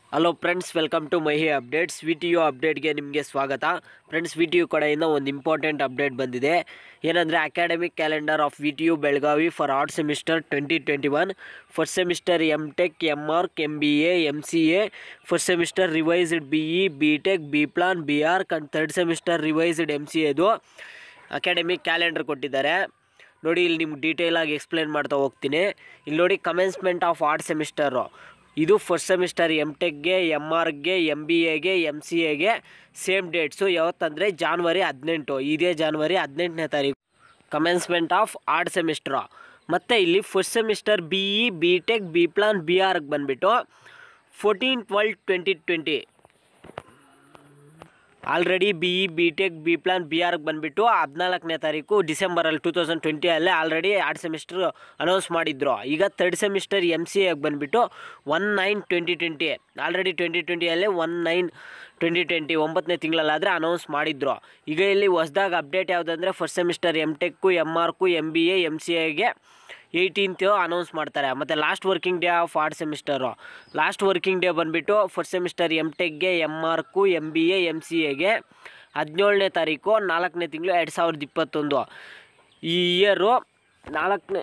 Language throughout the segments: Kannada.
hello friends welcome to Mahi updates V T U ಅಪ್ಡೇಟ್ಗೆ ನಿಮಗೆ ಸ್ವಾಗತ ಫ್ರೆಂಡ್ಸ್ ವಿ ಟಿ ಯು ಕಡೆಯಿಂದ ಒಂದು ಇಂಪಾರ್ಟೆಂಟ್ ಅಪ್ಡೇಟ್ ಬಂದಿದೆ ಏನಂದರೆ academic calendar of V T U Belagavi for odd semester twenty twenty one first semester M Tech M Arch M B A M C A first semester revised B E B Tech B Plan B Arch and third semester revised M C ಎದು ಅಕಾಡೆಮಿಕ್ ಕ್ಯಾಲೆಂಡರ್ ಕೊಟ್ಟಿದ್ದಾರೆ ನೋಡಿ ಇಲ್ಲಿ ನಿಮ್ಗೆ ಡೀಟೇಲಾಗಿ ಎಕ್ಸ್ಪ್ಲೇನ್ ಮಾಡ್ತಾ ಹೋಗ್ತೀನಿ ಇಲ್ಲಿ ನೋಡಿ ಕಮೆನ್ಸ್ಮೆಂಟ್ ಆಫ್ ಆರ್ಟ್ ಸೆಮಿಸ್ಟರು ಇದು ಫಸ್ಟ್ ಸೆಮಿಸ್ಟರ್ ಎಮ್ ಟೆಕ್ಗೆ ಎಮ್ ಆರ್ಗೆ ಎಮ್ ಬಿ ಎಗೆ ಎಮ್ ಸಿ ಎಗೆ ಸೇಮ್ ಡೇಟ್ಸು ಯಾವತ್ತಂದರೆ ಜಾನ್ವರಿ ಹದಿನೆಂಟು ಇದೇ ಜಾನ್ವರಿ ಹದಿನೆಂಟನೇ ತಾರೀಕು ಕಮೆನ್ಸ್ಮೆಂಟ್ ಆಫ್ ಆರ್ಟ್ ಸೆಮಿಸ್ಟ್ರು ಮತ್ತು ಇಲ್ಲಿ first semester B E B Tech B Plan B ಆರ್ಗೆ ಬಂದುಬಿಟ್ಟು fourteen twelve twenty twenty already B E B Tech B Plan B ಆರ್ಗೆ ಬಂದುಬಿಟ್ಟು ಹದಿನಾಲ್ಕನೇ ತಾರೀಕು ಡಿಸೆಂಬರಲ್ಲಿ ಟೂ ತೌಸಂಡ್ ಟ್ವೆಂಟಿಯಲ್ಲೇ ಆಲ್ರೆಡಿ ಆರ್ಟ್ ಸೆಮಿಸ್ಟರ್ ಅನೌನ್ಸ್ ಮಾಡಿದ್ರು ಈಗ ತರ್ಡ್ ಸೆಮಿಸ್ಟರ್ ಎಮ್ ಸಿ ಎಗೆ ಬಂದುಬಿಟ್ಟು one nine twenty twenty already twenty ಟ್ವೆಂಟಿಯಲ್ಲೇ ಒನ್ ನೈನ್ ಟ್ವೆಂಟಿ ಟ್ವೆಂಟಿ ಒಂಬತ್ತನೇ ತಿಂಗಳಲ್ಲಾದರೆ ಅನೌನ್ಸ್ ಮಾಡಿದ್ರು ಈಗ ಇಲ್ಲಿ ಹೊಸ್ದಾಗಿ ಅಪ್ಡೇಟ್ ಯಾವುದಂದರೆ first semester M Tech M Arch M B A M C ಎಗೆ ಏಯ್ಟೀನ್ತು ಅನೌನ್ಸ್ ಮಾಡ್ತಾರೆ ಮತ್ತು last working day of odd semester last working day ಬಂದುಬಿಟ್ಟು ಫಸ್ಟ್ ಸೆಮಿಸ್ಟರ್ ಎಮ್ ಟೆಕ್ಗೆ M Arch M B A M C ಎಗೆ ಹದಿನೇಳನೇ ತಾರೀಕು ನಾಲ್ಕನೇ ತಿಂಗಳು ಎರಡು ಸಾವಿರದ ಇಪ್ಪತ್ತೊಂದು ಈ ಇಯರು ನಾಲ್ಕನೇ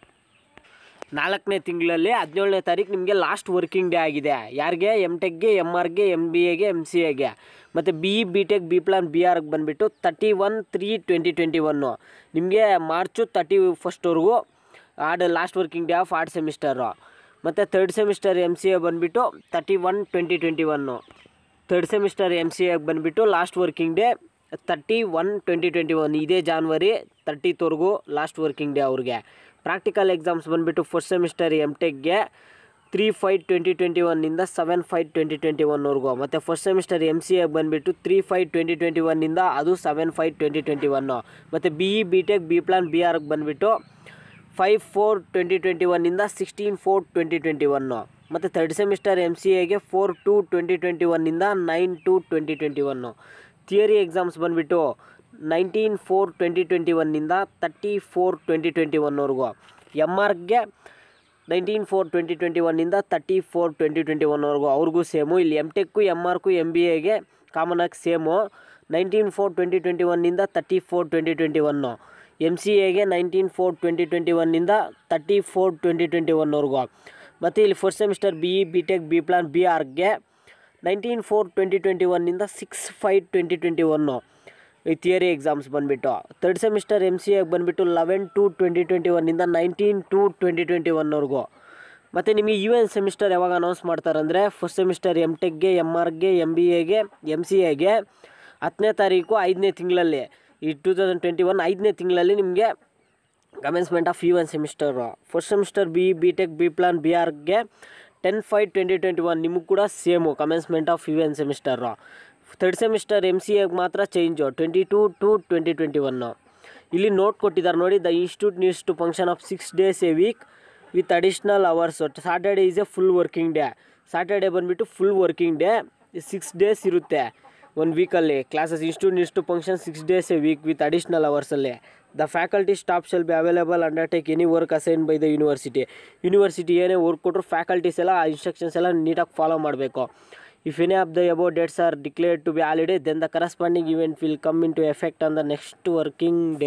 ನಾಲ್ಕನೇ ತಿಂಗಳಲ್ಲಿ ಹದಿನೇಳನೇ ತಾರೀಕು ನಿಮಗೆ ಲಾಸ್ಟ್ ವರ್ಕಿಂಗ್ ಡೇ ಆಗಿದೆ ಯಾರಿಗೆ ಎಮ್ ಟೆಕ್ಗೆ ಎಮ್ ಆರ್ಗೆ ಎಮ್ ಬಿ ಎಗೆ ಎಮ್ ಸಿ ಎಗೆ ಮತ್ತು B E B Tech B Plan B ಆರ್ಗೆ ಬಂದುಬಿಟ್ಟು thirty one three twenty twenty one ನಿಮಗೆ ಮಾರ್ಚು ತರ್ಟಿ ಫಸ್ಟ್ವರೆಗೂ odd last working day of odd semester ಮತ್ತು third semester M C A ಬಂದುಬಿಟ್ಟು thirty one twenty twenty one third semester M C ಎಗೆ ಬಂದುಬಿಟ್ಟು last working day thirty one twenty twenty one ಇದೇ ಜಾನ್ವರಿ ತರ್ಟಿತ್ವರೆಗೂ ಲಾಸ್ಟ್ ವರ್ಕಿಂಗ್ ಡೇ ಅವ್ರಿಗೆ ಪ್ರಾಕ್ಟಿಕಲ್ ಎಕ್ಸಾಮ್ಸ್ ಬಂದುಬಿಟ್ಟು ಫಸ್ಟ್ ಸೆಮಿಸ್ಟರ್ ಎಮ್ ಟೆಕ್ಗೆ ತ್ರೀ ಫೈವ್ ಟ್ವೆಂಟಿ ಟ್ವೆಂಟಿ ಒನ್ನಿಂದ ಸೆವೆನ್ ಫೈವ್ ಟ್ವೆಂಟಿ ಟ್ವೆಂಟಿ ಒನ್ವರೆಗೂ ಮತ್ತು ಫಸ್ಟ್ ಸೆಮಿಸ್ಟರ್ ಎಮ್ ಸಿ ಎಗೆ ಬಂದುಬಿಟ್ಟು ತ್ರೀ ಫೈವ್ ಟ್ವೆಂಟಿ ಟ್ವೆಂಟಿ ಒನ್ನಿಂದ ಅದು seven five twenty twenty one ಮತ್ತು B E B Tech B Plan B ಆರ್ಗೆ ಬಂದುಬಿಟ್ಟು ಫೈವ್ ಫೋರ್ ಟ್ವೆಂಟಿ ಟ್ವೆಂಟಿ ಒನ್ನಿಂದ sixteen four twenty twenty one ಮತ್ತು ಥರ್ಡ್ ಸೆಮಿಸ್ಟರ್ ಎಮ್ ಸಿ ಎಗೆ four two twenty twenty ಒನ್ನಿಂದ nine two twenty twenty one theory exams ಬಂದುಬಿಟ್ಟು ನೈನ್ಟೀನ್ ಫೋರ್ ಟ್ವೆಂಟಿ ಟ್ವೆಂಟಿ ಒನ್ನಿಂದ ತರ್ಟಿ ಫೋರ್ ಟ್ವೆಂಟಿ ಟ್ವೆಂಟಿ ಒನ್ವರೆಗೂ ಎಮ್ ಆರ್ಗೆ ನೈನ್ಟೀನ್ ಫೋರ್ ಟ್ವೆಂಟಿ ಟ್ವೆಂಟಿ ಒನ್ನಿಂದ ತರ್ಟಿ ಫೋರ್ ಟ್ವೆಂಟಿ ಟ್ವೆಂಟಿ ಒನ್ವರೆಗೂ ಅವ್ರಿಗೂ ಸೇಮು ಇಲ್ಲಿ M Tech M Arch M B ಎಗೆ ಕಾಮನಾಗಿ same nineteen four twenty twenty ಒನ್ನಿಂದ thirty four twenty twenty one M C ಎಗೆ ನೈನ್ಟೀನ್ ಫೋರ್ ಟ್ವೆಂಟಿ ಟ್ವೆಂಟಿ ಒನ್ನಿಂದ ತರ್ಟಿ ಫೋರ್ ಟ್ವೆಂಟಿ ಟ್ವೆಂಟಿ ಒನ್ವರೆಗೂ ಮತ್ತು ಇಲ್ಲಿ first semester B E B Tech B Plan B ಆರ್ಗೆ ನೈನ್ಟೀನ್ ಫೋರ್ ಟ್ವೆಂಟಿ ಟ್ವೆಂಟಿ ಒನ್ನಿಂದ six five twenty twenty one ಈ ಥಿಯರಿ ಎಕ್ಸಾಮ್ಸ್ ಬಂದುಬಿಟ್ಟು ತರ್ಡ್ ಸೆಮಿಸ್ಟರ್ ಎಮ್ ಸಿ ಎಗೆ ಬಂದುಬಿಟ್ಟು ಲೆವೆನ್ ಟು ಟ್ವೆಂಟಿ ಟ್ವೆಂಟಿ ಒನ್ನಿಂದ ನೈನ್ಟೀನ್ ಟು ಟ್ವೆಂಟಿ ಟ್ವೆಂಟಿ ಒನ್ವರೆಗೂ ಮತ್ತು ನಿಮಗೆ ಯು ಎನ್ ಸೆಮಿಸ್ಟರ್ ಯಾವಾಗ ಅನೌನ್ಸ್ ಮಾಡ್ತಾರಂದರೆ ಫಸ್ಟ್ ಸೆಮಿಸ್ಟರ್ ಎಮ್ ಟೆಕ್ಗೆ ಎಮ್ ಆರ್ಗೆ ಎಮ್ ಬಿ ಎಗೆ ಎಮ್ ಸಿ ಎಗೆ ಹತ್ತನೇ ತಾರೀಕು ಐದನೇ ತಿಂಗಳಲ್ಲಿ ಈ ಟೂ ತೌಸಂಡ್ ಟ್ವೆಂಟಿ ಒನ್ ಐದನೇ ತಿಂಗಳಲ್ಲಿ ನಿಮಗೆ commencement of even semester first semester B B Tech B Plan B ಆರ್ಗೆ ten five twenty twenty one ನಿಮಗೆ ಕೂಡ same commencement of even semester third semester M C ಎಗೆ ಮಾತ್ರ change twenty two two twenty twenty one ಇಲ್ಲಿ ನೋಟ್ ಕೊಟ್ಟಿದ್ದಾರೆ ನೋಡಿ the institute needs to function of six days a week with additional hours Saturday is a full working day Saturday ಬಂದುಬಿಟ್ಟು full working day six days ಇರುತ್ತೆ ಒಂದು ವೀಕಲ್ಲಿ classes institute needs to function six days a week with additional ಅವರ್ಸಲ್ಲಿ the faculty staff shall be available undertake any work assign by the university university ಏನೇ ವರ್ಕ್ ಕೊಟ್ಟರು ಫ್ಯಾಕಲ್ಟೀಸ್ ಎಲ್ಲ ಆ ಇನ್ಸ್ಟ್ರಕ್ಷನ್ಸ್ ಎಲ್ಲ ನೀಟಾಗಿ ಫಾಲೋ ಮಾಡಬೇಕು if any of the above dates are declared to be holiday then the corresponding event will come into effect on the next working day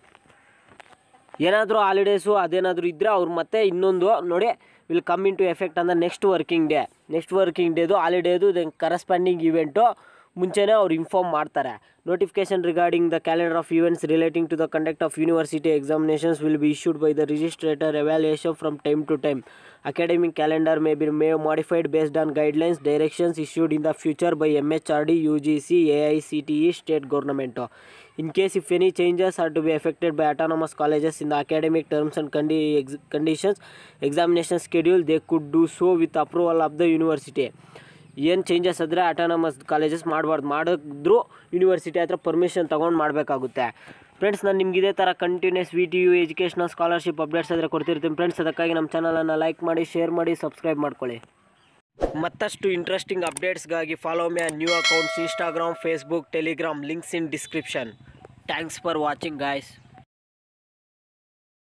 ಏನಾದರೂ ಹಾಲಿಡೇಸು ಅದೇನಾದರೂ ಇದ್ದರೆ ಅವ್ರು ಮತ್ತೆ ಇನ್ನೊಂದು ನೋಡಿ will come into effect on the next working day next working ಡೇದು ಹಾಲಿಡೇದು ದೆನ್ ಕರಸ್ಪಾಂಡಿಂಗ್ ಇವೆಂಟು ಮುಂಚೆನೇ ಅವ್ರು ಇನ್ಫಾರ್ಮ್ ಮಾಡ್ತಾರೆ notification regarding the calendar of events relating to the conduct of university examinations will be issued by the registrar evaluation from time to time academic calendar may be may modified based on guidelines directions issued in the future by M H R D U G C A I C T E state government in case if any changes are to be effected by autonomous colleges in the academic terms and ಕಂಡಿ ಎಕ್ಸ್ conditions examination schedule they could do so with approval of the university ಏನು ಚೇಂಜಸ್ ಆದರೆ ಅಟಾನಮಸ್ ಕಾಲೇಜಸ್ ಮಾಡಬಾರ್ದು ಮಾಡಿದ್ರು ಯೂನಿವರ್ಸಿಟಿ ಹತ್ರ ಪರ್ಮಿಷನ್ ತೊಗೊಂಡು ಮಾಡಬೇಕಾಗುತ್ತೆ ಫ್ರೆಂಡ್ಸ್ ನಾನು ನಿಮ್ಗೆ ಇದೇ ಥರ continues V T U educational scholarship updates ಆದರೆ ಕೊಡ್ತಿರ್ತೀನಿ ಫ್ರೆಂಡ್ಸ್ ಅದಕ್ಕಾಗಿ ನಮ್ಮ ಚಾನಲನ್ನು ಲೈಕ್ ಮಾಡಿ ಶೇರ್ ಮಾಡಿ ಸಬ್ಸ್ಕ್ರೈಬ್ ಮಾಡ್ಕೊಳ್ಳಿ ಮತ್ತಷ್ಟು ಇಂಟ್ರೆಸ್ಟಿಂಗ್ ಅಪ್ಡೇಟ್ಸ್ಗಾಗಿ follow me new accounts Instagram Facebook Telegram links in description thanks for watching guys